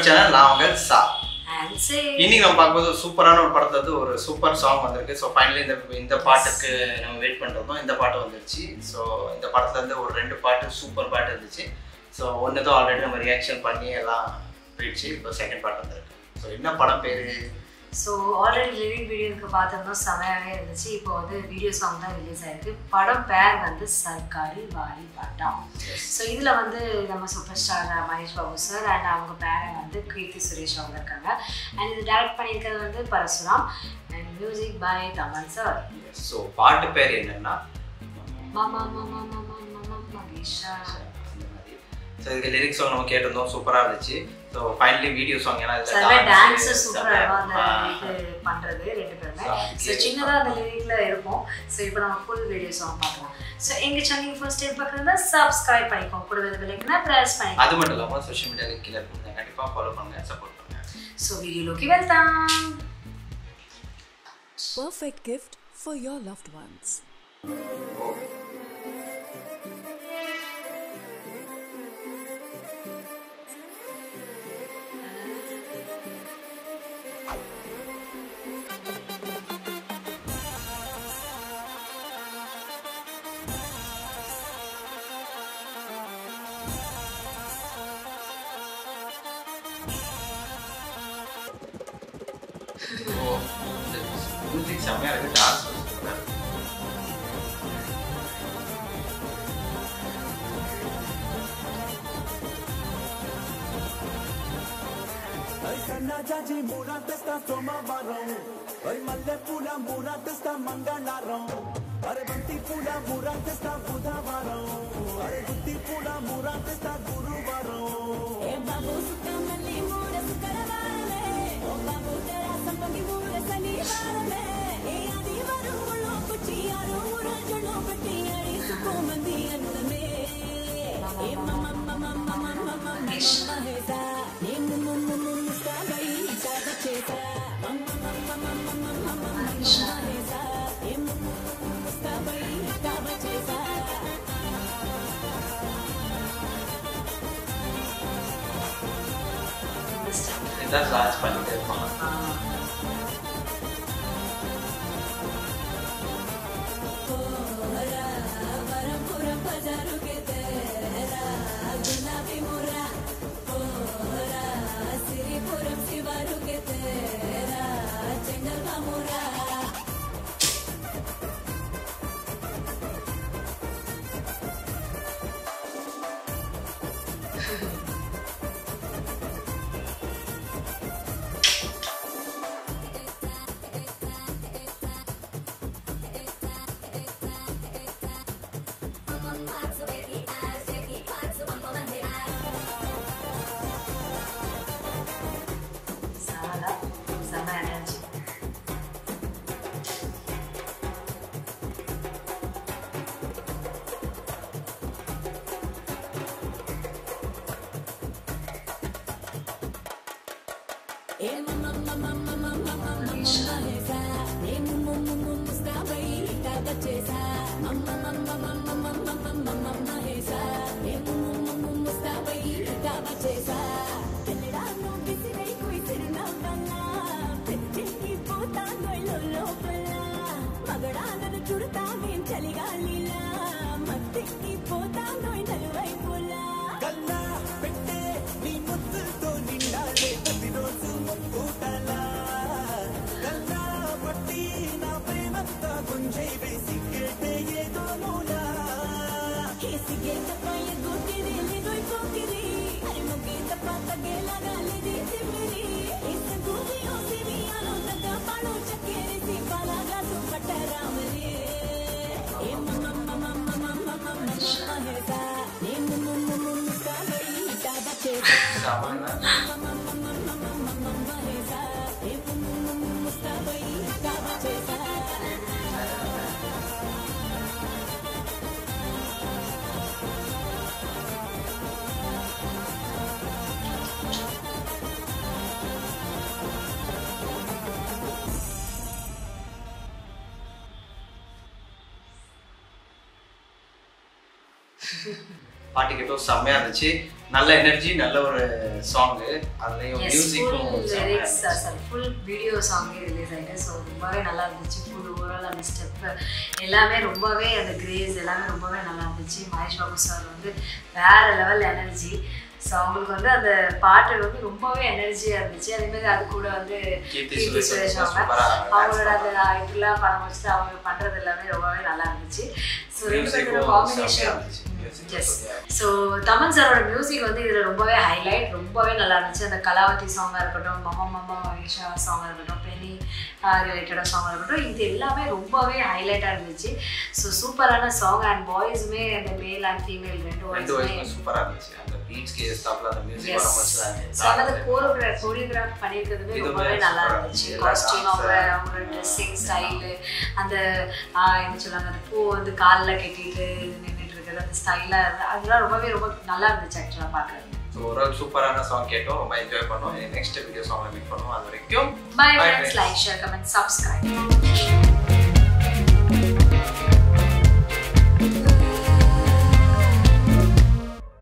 Web channel நான் உங்கள் சா And say, இன்னைக்கு நம்ம பார்க்கும்போது ஒரு சூப்பரான ஒரு படத்துல இருந்து ஒரு சூப்பர் சாங் வந்திருக்கு ஸோ ஃபைனலி இந்த இந்த பாட்டுக்கு நம்ம வெயிட் பண்ணிருந்தோம் இந்த பாட்டு வந்துருச்சு ஸோ இந்த படத்துல இருந்து ஒரு ரெண்டு பாட்டு சூப்பர் பாட்டு இருந்துச்சு ஸோ ஒன்று தான் ஆல்ரெடி நம்ம ரியாக்ஷன் பண்ணி எல்லாம் போயிடுச்சு இப்போ செகண்ட் பாட்டு வந்திருக்கு ஸோ என்ன படம் பேரு ஸோ ஆல்ரெடி லிவிங் வீடியோக்கு பார்த்துருந்தோம் செமையாகவே இருந்துச்சு இப்போ வந்து வீடியோ சாங் தான் ரிலீஸ் ஆயிருக்கு படம் பேர் வந்து சர்க்காரி வாரி பட்டம் ஸோ இதில் வந்து நம்ம super star Mahesh Babu sir and அவங்க பேரை வந்து கீர்த்தி சுரேஷ் அவங்க இருக்காங்க அண்ட் இது டைரக்ட் பண்ணியிருக்கிறது வந்து Parasuram and music by Thaman sir so பாட்டு பேர் என்னன்னா மாமா மாமா மாமா மாமா மகேஷா அந்த மாதிரி ஸோ இதுக்கு லிரிக்ஸ் சாங் நம்ம கேட்டிருந்தோம் சூப்பராக இருந்துச்சு ஸோ ஃபைனலி வீடியோ சாங் ஏன்னா சர்வே இதுல டான்ஸ் dance, சூப்பரா இருக்கும் ஆ. அந்த இது பண்றது ரெண்டு பேருமே So, அதுக்கு ஸோ சின்னதாக அந்த லிரிக்ல இருக்கும் ஸோ இப்போ நம்ம ஃபுல் வீடியோ சாங் பார்க்கலாம் ஸோ எங்க சேனல் ஃபர்ஸ்ட் டைம் பார்க்குறதா சப்ஸ்கிரைப் பண்ணிக்கோங்க கூட விலைக்குனா ப்ரெஸ் பண்ணிக்கோங்க அது மட்டும் இல்லாமல் சோஷியல் மீடியா லிங்க் கீழே இருக்குங்க கண்டிப்பாக ஃபாலோ பண்ணுங்க சப்போர்ட் பண்ணுங்க ஸோ வீடியோలోకి వెళ్తాం Perfect gift for your loved ones. ஓ மியூசிக் செம்மையாக இருக்குது டான்ஸ் కన్నా జాజి మూరా తెస్తా సోమవారం ఓయ్ మల్లె పూల మూరా తెస్తా మంగళవారం అరే బంతి పూల మూరా తెస్తా బుధవారం అరే గుత్తి పూల మూరా తెస్తా గురువారం ఏ బాబు సుఖమల్లి మూడ సుకరవారమే ఓ బాబు తెరా సంపంగి మూడ శనివారమే ఏ ఆదివారం ముళ్ళో కుచ్చి ఆరు రోజులు పెట్టి అడిసుకో మంది అన్నమే ఏ మమ్మ మమ్మ మమ్మ మమ్మ మహేసా నేను ముమ్మ ముస్తాబై ఇటాగ చేసా మమ్మ మమ్మ మమ్మ మమ్మ మమ్మ మహేసా ఏ ముమ్మ ముస్తాబై ఇటాగ చేసా இதான் டான்ஸ் பண்ணிட்டு இருப்பாங்க వరంపురం బజారుకే తేరా గులాబీ ముర్రా పోరా సిరిపురం శివారుకే తేరా చెంగల్ ముర్రా చాలా సెమ ఎనర్జీ ఏ మమ్మ మమ్మ మమ్మ మమ్మ మహేసా నేను ముమ్మ ముస్తాబై ఇటాగ చేసా మమ్మ మమ్మ మమ్మ మమ్మ మమ్మ మహేసా నేను ముమ్మ ముస్తాబై ఇటాగ చేసా తెల్లడాను బిసిరై కుయిసిరినవ్వన్నా పెచ్చికి పోతా నొయ్లో లోపల మగడాలను చుడతా మేం చలిగాలిలా మత్తెక్కి పోతా నొయ్ నలువైపులా కన్నా పెట్టే నీ ముద్దుతో నిండాలే ప్రతిరోజు ముక్కుటలా కన్నా పట్టి నా ప్రేమంతా గుంజై వేసి కేటే ఏదో మూలా Esse gata paia gotiri, ligoi pokiri. Ari mugi tapa tagela gali di timiri. Isse guji o sivi alo taga palo chakeri si palaga su pataramri. E mama mama mama mama mama mahesa. Ne mama mama musta gai tada chesa. செம்ம Mama mama mama mama mahesa. E mama mama musta gai tada chesa. பாட்டு கேட்டோம் செம்மையாக இருந்துச்சு நல்ல energy நல்ல ஒரு song அதுலயும் எஸ் ஃபுல் மியூசிக்கும் லிரிக்ஸ் சார் ஃபுல் வீடியோ சாங்கே ரிலீஸ் ஆகிட்டு ஸோ ரொம்பவே நல்லா இருந்துச்சு ஃபுல் ஓவரால் அந்த ஸ்டெப்பு எல்லாமே ரொம்பவே அந்த கிரேஸ் எல்லாமே ரொம்பவே நல்லா இருந்துச்சு மகேஷ் பாபு சார் வந்து வேற லெவல் எனர்ஜி ஸோ அவங்களுக்கு வந்து அந்த பாட்டு வந்து ரொம்பவே எனர்ஜியாக இருந்துச்சு அதே மாதிரி அது கூட வந்து கீர்த்தி கீர்த்தி சுரேஷ் சுரேஷ் வந்து அவங்க சூப்பரா dance அவங்களோட அந்த இப்படிலாம் படம் வச்சுட்டு அவங்க பண்ணுறது எல்லாமே ரொம்பவே நல்லா இருந்துச்சு ஸோ ரெண்டு Music-ம் பேரோட செம்மையா காம்பினேஷன் இருந்துச்சு. Music எஸ் செம்மையா ஸோ தமன் சாரோட மியூசிக் வந்து இதில் ரொம்பவே ஹைலைட் ரொம்பவே நல்லா இருந்துச்சு அந்த கலாவதி சாங்காக இருக்கட்டும் மமா மமா மகேஷா சாங்காக இருக்கட்டும் பெனி ரிலேட்டடாக சாங்காக இருக்கட்டும் இது எல்லாமே ரொம்பவே ஹைலைட்டாக இருந்துச்சு ஸோ சூப்பரான சாங் அண்ட் பாய்ஸுமே அந்த மேல் அண்ட் ஃபீமேல் ரெண்டு ரெண்டு வாய்ஸுமே வயசுமே சூப்பரா இருந்துச்சு அந்த பீட்ஸ்க்கு ஏத்தாப்புல அந்த மியூசிக் எஸ் வர செவன்த் கோரியோகிராஃப் கோரியோகிராஃப் பண்ணியிருக்கிறதுமே இதுவுமே ரொம்பவே நல்லா super ஆ இருந்துச்சு இருந்துச்சு. காஸ்டியூம் எல்லா அவங்க dance, அவங்களோட ட்ரெஸ்ஸிங் ஸ்டைலு அந்த ஆஹ், என்ன சொல்லுவாங்க அந்த பூ வந்து காலில் கட்டிட்டு நின்றுட்டு இருக்கிறது அந்த ஸ்டைலாக அதெல்லாம் ரொம்பவே ரொம்ப நல்லா இருந்துச்சு ஆக்சுவலாக பார்க்குறது ஸோ ஒரு சூப்பரான சாங் கேட்டோம் ரொம்ப என்ஜாய் பண்ணோம் நெக்ஸ்ட் வீடியோ சாங்ல மீட் பண்ணுவோம் அது வரைக்கும் bye Bye, friends friends. Like share comment subscribe